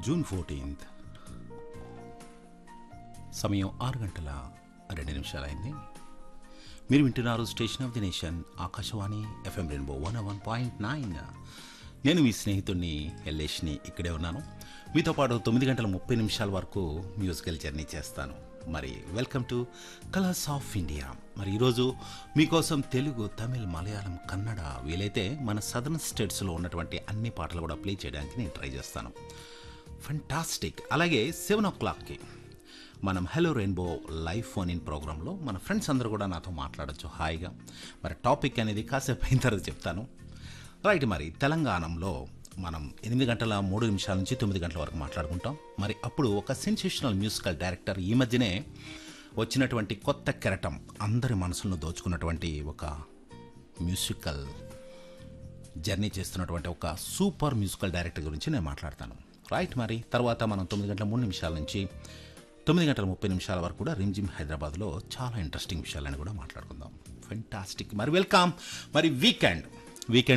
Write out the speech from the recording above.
June fourteenth సమయం ఆరు గంటల రెండు నిమిషాలైంది మీరు వింటున్నారు station of the nation Akashvani FM rainbow one one point nine నేను మీ స్నేహితుడిని ఎల్లేష్ని ఇక్కడే ఉన్నాను మీతో పాటు తొమ్మిది గంటల ముప్పై నిమిషాల వరకు మ్యూజికల్ జర్నీ చేస్తాను మరి welcome to colours of India మరి ఈరోజు మీకోసం తెలుగు తమిళ్ మలయాళం కన్నడ వీలైతే మన సదర్న్ స్టేట్స్లో ఉన్నటువంటి అన్ని పాటలు కూడా ప్లే చేయడానికి నేను ట్రై చేస్తాను ఫంటాస్టిక్ అలాగే సెవెన్ ఓ క్లాక్కి మనం hello rainbow live phone in ప్రోగ్రాంలో మన ఫ్రెండ్స్ అందరూ కూడా నాతో మాట్లాడొచ్చు హాయిగా మరి టాపిక్ అనేది కాసేపు అయిన తర్వాత చెప్తాను రైట్ మరి తెలంగాణలో మనం ఎనిమిది గంటల మూడు నిమిషాల నుంచి తొమ్మిది గంటల వరకు మాట్లాడుకుంటాం మరి అప్పుడు ఒక సెన్సేషనల్ మ్యూజికల్ డైరెక్టర్ ఈ మధ్యనే వచ్చినటువంటి కొత్త కెరటం అందరి మనసులను దోచుకున్నటువంటి ఒక మ్యూజికల్ జర్నీ చేస్తున్నటువంటి ఒక సూపర్ మ్యూజికల్ డైరెక్టర్ గురించి నేను మాట్లాడతాను రైట్ మరి తర్వాత మనం తొమ్మిది గంటల మూడు నిమిషాల నుంచి తొమ్మిది గంటల ముప్పై నిమిషాల వరకు కూడా రిమ్జిమ్ హైదరాబాద్లో చాలా ఇంట్రెస్టింగ్ విషయాలని కూడా మాట్లాడుకుందాం ఫెంటాస్టిక్ మరి వెల్కమ్ మరి వీకెండ్ వీకెండ్